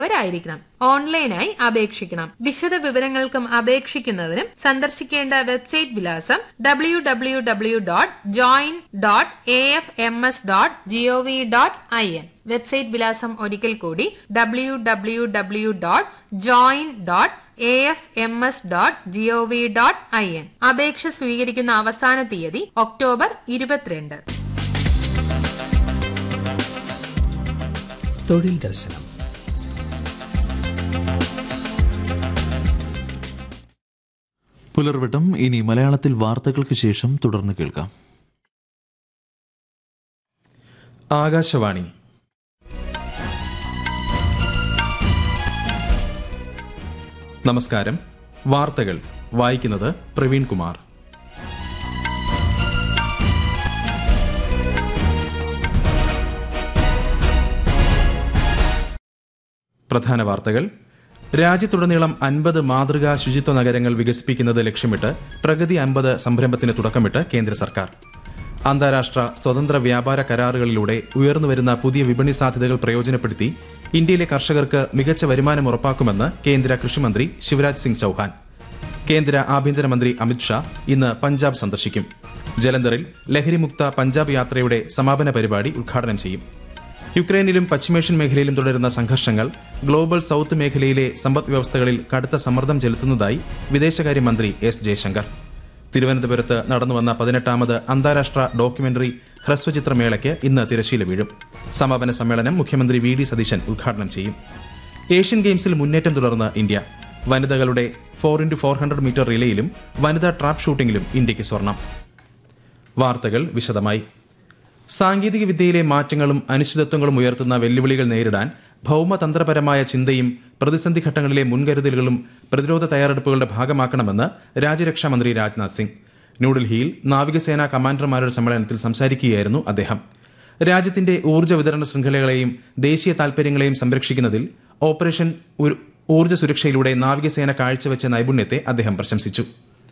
ായിരിക്കണം ഓൺലൈനായി അപേക്ഷിക്കണം വിശദ വിവരങ്ങൾക്കും അപേക്ഷിക്കുന്നതിനും സന്ദർശിക്കേണ്ട വെബ്സൈറ്റ് വിലാസം W W W dot join dot A F M S dot GOV dot I N website വിലാസം ഒരിക്കൽ കൂടി W W W dot join dot A F M S dot GOV dot I N അപേക്ഷ സ്വീകരിക്കുന്ന അവസാന തീയതി October ഇരുപത്തിരണ്ട് തൊഴിൽ ദർശനം പുലർവട്ടം ഇനി മലയാളത്തിൽ വാർത്തകൾക്ക് ശേഷം തുടർന്ന് കേൾക്കാം ആകാശവാണി നമസ്കാരം വാർത്തകൾ വായിക്കുന്നത് പ്രവീൺ കുമാർ പ്രധാന വാർത്തകൾ രാജ്യത്തുടനീളം അൻപത് മാതൃകാ ശുചിത്വ നഗരങ്ങൾ വികസിപ്പിക്കുന്നത് ലക്ഷ്യമിട്ട് പ്രഗതി അൻപത് സംരംഭത്തിന് തുടക്കമിട്ട് കേന്ദ്ര സർക്കാർ അന്താരാഷ്ട്ര സ്വതന്ത്ര വ്യാപാര കരാറുകളിലൂടെ ഉയർന്നുവരുന്ന പുതിയ വിപണി സാധ്യതകൾ പ്രയോജനപ്പെടുത്തി ഇന്ത്യയിലെ കർഷകർക്ക് മികച്ച വരുമാനം ഉറപ്പാക്കുമെന്ന് കേന്ദ്ര കൃഷിമന്ത്രി ശിവരാജ് സിംഗ് ചൌഹാൻ കേന്ദ്ര ആഭ്യന്തരമന്ത്രി അമിത്ഷാ ഇന്ന് പഞ്ചാബ് സന്ദർശിക്കും ജലന്ധറിൽ ലഹരിമുക്ത പഞ്ചാബ് യാത്രയുടെ സമാപന പരിപാടി ഉദ്ഘാടനം ചെയ്യും യുക്രൈനിലും പശ്ചിമേഷ്യൻ മേഖലയിലും തുടരുന്ന സംഘർഷങ്ങൾ ഗ്ലോബൽ സൌത്ത് മേഖലയിലെ സമ്പദ് വ്യവസ്ഥകളിൽ കടുത്ത സമ്മർദ്ദം ചെലുത്തുന്നതായി വിദേശകാര്യമന്ത്രി എസ് ജയശങ്കർ തിരുവനന്തപുരത്ത് നടന്നുവന്ന പതിനെട്ടാമത് അന്താരാഷ്ട്ര ഡോക്യുമെന്ററി ഹ്രസ്വചിത്രമേളയ്ക്ക് ഇന്ന് തിരശീല വീഴും സമാപന സമ്മേളനം മുഖ്യമന്ത്രി വി ഡി സതീശൻ ഉദ്ഘാടനം ചെയ്യും ഏഷ്യൻ ഗെയിംസിൽ മുന്നേറ്റം തുടർന്ന് ഇന്ത്യ വനിതകളുടെ four into four hundred metre റിലേയിലും വനിതാ ട്രാപ്പ് ഷൂട്ടിംഗിലും ഇന്ത്യയ്ക്ക് സ്വർണം വാർത്തകൾ വിശദമായി സാങ്കേതിക വിദ്യയിലെ മാറ്റങ്ങളും അനിശ്ചിതത്വങ്ങളും ഉയർത്തുന്ന വെല്ലുവിളികൾ നേരിടാൻ ഭൌമതന്ത്രപരമായ ചിന്തയും പ്രതിസന്ധി ഘട്ടങ്ങളിലെ മുൻകരുതലുകളും പ്രതിരോധ തയ്യാറെടുപ്പുകളുടെ ഭാഗമാക്കണമെന്ന് രാജ്യരക്ഷാമന്ത്രി രാജ്നാഥ് സിംഗ് ന്യൂഡൽഹിയിൽ നാവികസേനാ കമാൻഡർമാരുടെ സമ്മേളനത്തിൽ സംസാരിക്കുകയായിരുന്നു അദ്ദേഹം രാജ്യത്തിന്റെ ഊർജ്ജ വിതരണ ശൃംഖലകളെയും ദേശീയ താൽപര്യങ്ങളെയും സംരക്ഷിക്കുന്നതിൽ ഓപ്പറേഷൻ ഉ- ഊർജ്ജ സുരക്ഷയിലൂടെ നാവികസേന കാഴ്ചവെച്ച നൈപുണ്യത്തെ അദ്ദേഹം പ്രശംസിച്ചു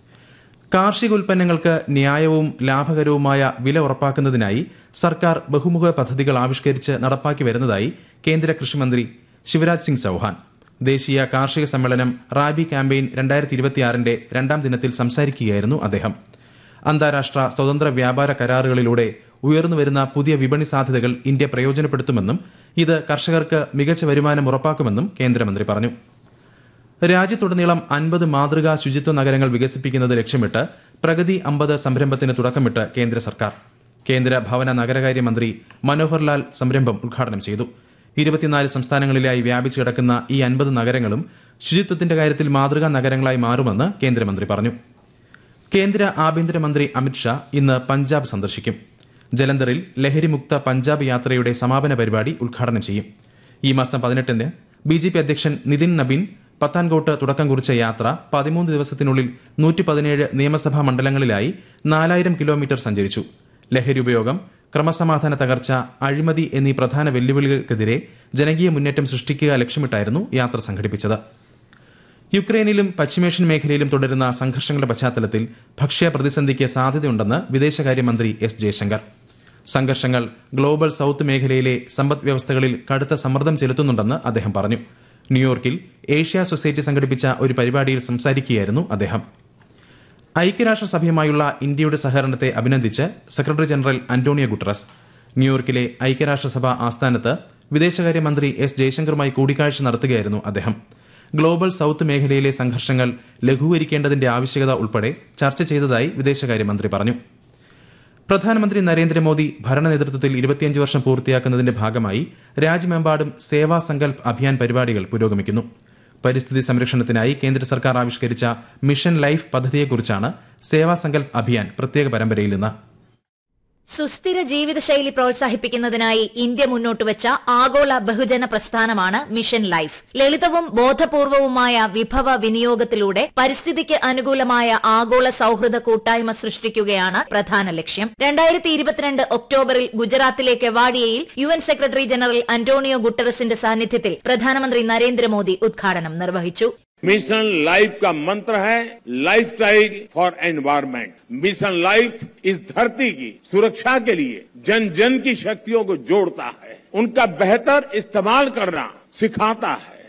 കാർഷിക ഉൽപ്പന്നങ്ങൾക്ക് ന്യായവും ലാഭകരവുമായ വില ഉറപ്പാക്കുന്നതിനായി സർക്കാർ ബഹുമുഖ പദ്ധതികൾ ആവിഷ്കരിച്ച് നടപ്പാക്കി വരുന്നതായി കേന്ദ്ര കൃഷിമന്ത്രി ശിവരാജ് സിംഗ് ചൌഹാൻ ദേശീയ കാർഷിക സമ്മേളനം റാബി ക്യാമ്പയിൻ രണ്ടായിരത്തി ഇരുപത്തിയാറിന്റെ രണ്ടാം ദിനത്തിൽ സംസാരിക്കുകയായിരുന്നു അദ്ദേഹം അന്താരാഷ്ട്ര സ്വതന്ത്ര വ്യാപാര കരാറുകളിലൂടെ ഉയർന്നുവരുന്ന പുതിയ വിപണി സാധ്യതകൾ ഇന്ത്യ പ്രയോജനപ്പെടുത്തുമെന്നും ഇത് കർഷകർക്ക് മികച്ച വരുമാനം ഉറപ്പാക്കുമെന്നും കേന്ദ്രമന്ത്രി പറഞ്ഞു രാജ്യത്തുടനീളം അൻപത് മാതൃകാ ശുചിത്വ നഗരങ്ങൾ വികസിപ്പിക്കുന്നത് ലക്ഷ്യമിട്ട് പ്രഗതി അമ്പത് സംരംഭത്തിന് തുടക്കമിട്ട് കേന്ദ്ര സർക്കാർ കേന്ദ്ര ഭവന നഗരകാര്യ മന്ത്രി മനോഹർ ലാൽ സംരംഭം ഉദ്ഘാടനം ചെയ്തു ഇരുപത്തിനാല് സംസ്ഥാനങ്ങളിലായി വ്യാപിച്ചു കിടക്കുന്ന ഈ അൻപത് നഗരങ്ങളും ശുചിത്വത്തിന്റെ കാര്യത്തിൽ മാതൃകാ നഗരങ്ങളായി മാറുമെന്ന് കേന്ദ്രമന്ത്രി പറഞ്ഞു കേന്ദ്ര ആഭ്യന്തരമന്ത്രി അമിത്ഷാ ഇന്ന് പഞ്ചാബ് സന്ദർശിക്കും ജലന്ധറിൽ ലഹരിമുക്ത പഞ്ചാബ് യാത്രയുടെ സമാപന പരിപാടി ഉദ്ഘാടനം ചെയ്യും ഈ മാസം പതിനെട്ടിന് ബി ജെ പി അധ്യക്ഷൻ നിതിൻ നബീൻ പത്താൻകോട്ട് തുടക്കം കുറിച്ച യാത്ര പതിമൂന്ന് ദിവസത്തിനുള്ളിൽ നൂറ്റി പതിനേഴ് നിയമസഭാ മണ്ഡലങ്ങളിലായി നാലായിരം കിലോമീറ്റർ സഞ്ചരിച്ചു ലഹരി ഉപയോഗം ക്രമസമാധാന തകർച്ച അഴിമതി എന്നീ പ്രധാന വെല്ലുവിളികൾക്കെതിരെ ജനകീയ മുന്നേറ്റം സൃഷ്ടിക്കുക ലക്ഷ്യമിട്ടായിരുന്നു യാത്ര സംഘടിപ്പിച്ചത് യുക്രൈനിലും പശ്ചിമേഷ്യൻ മേഖലയിലും തുടരുന്ന സംഘർഷങ്ങളുടെ പശ്ചാത്തലത്തിൽ ഭക്ഷ്യ പ്രതിസന്ധിക്ക് സാധ്യതയുണ്ടെന്ന് വിദേശകാര്യമന്ത്രി എസ് ജയശങ്കർ സംഘർഷങ്ങൾ ഗ്ലോബൽ സൌത്ത് മേഖലയിലെ സമ്പദ് വ്യവസ്ഥകളിൽ കടുത്ത സമ്മർദ്ദം ചെലുത്തുന്നുണ്ടെന്ന് അദ്ദേഹം പറഞ്ഞു ന്യൂയോർക്കിൽ ഏഷ്യ സൊസൈറ്റി സംഘടിപ്പിച്ച ഒരു പരിപാടിയിൽ സംസാരിക്കുകയായിരുന്നു അദ്ദേഹം ഐക്യരാഷ്ട്രസഭയുമായുള്ള ഇന്ത്യയുടെ സഹകരണത്തെ അഭിനന്ദിച്ച് സെക്രട്ടറി ജനറൽ അന്റോണിയോ ഗുട്ടറസ് ന്യൂയോർക്കിലെ ഐക്യരാഷ്ട്രസഭ ആസ്ഥാനത്ത് വിദേശകാര്യമന്ത്രി എസ് ജയശങ്കറുമായി കൂടിക്കാഴ്ച നടത്തുകയായിരുന്നു അദ്ദേഹം ഗ്ലോബൽ സൌത്ത് മേഖലയിലെ സംഘർഷങ്ങൾ ലഘൂകരിക്കേണ്ടതിന്റെ ആവശ്യകത ഉൾപ്പെടെ ചർച്ച ചെയ്തതായി വിദേശകാര്യമന്ത്രി പറഞ്ഞു പ്രധാനമന്ത്രി നരേന്ദ്രമോദി ഭരണ നേതൃത്വത്തിൽ ഇരുപത്തിയഞ്ച് വർഷം പൂർത്തിയാക്കുന്നതിന്റെ ഭാഗമായി രാജ്യമെമ്പാടും സേവാ സങ്കൽപ് അഭിയാൻ പരിപാടികൾ പുരോഗമിക്കുന്നു പരിസ്ഥിതി സംരക്ഷണത്തിനായി കേന്ദ്ര സർക്കാർ ആവിഷ്കരിച്ച മിഷൻ ലൈഫ് പദ്ധതിയെക്കുറിച്ചാണ് സേവാ സങ്കൽപ് അഭിയാൻ പ്രത്യേക പരമ്പരയിൽ നിന്ന് സുസ്ഥിര ജീവിതശൈലി പ്രോത്സാഹിപ്പിക്കുന്നതിനായി ഇന്ത്യ മുന്നോട്ട് വെച്ച ആഗോള ബഹുജന പ്രസ്ഥാനമാണ് മിഷൻ ലൈഫ് ലളിതവും ബോധപൂർവവുമായ വിഭവ വിനിയോഗത്തിലൂടെ പരിസ്ഥിതിക്ക് അനുകൂലമായ ആഗോള സൌഹൃദ കൂട്ടായ്മ സൃഷ്ടിക്കുകയാണ് പ്രധാന ലക്ഷ്യം രണ്ടായിരത്തി ഇരുപത്തിരണ്ട് ഒക്ടോബറിൽ ഗുജറാത്തിലെ കെവാഡിയയിൽ U N secretary general Antonio ഗുട്ടറസിന്റെ സാന്നിധ്യത്തിൽ പ്രധാനമന്ത്രി നരേന്ദ്രമോദി ഉദ്ഘാടനം നിർവഹിച്ചു मिशन लाइफ का मंत्र है life style for environment mission life इस धरती की सुरक्षा के लिए जन जन की शक्तियों को जोड़ता है उनका बेहतर इस्तेमाल करना सिखाता है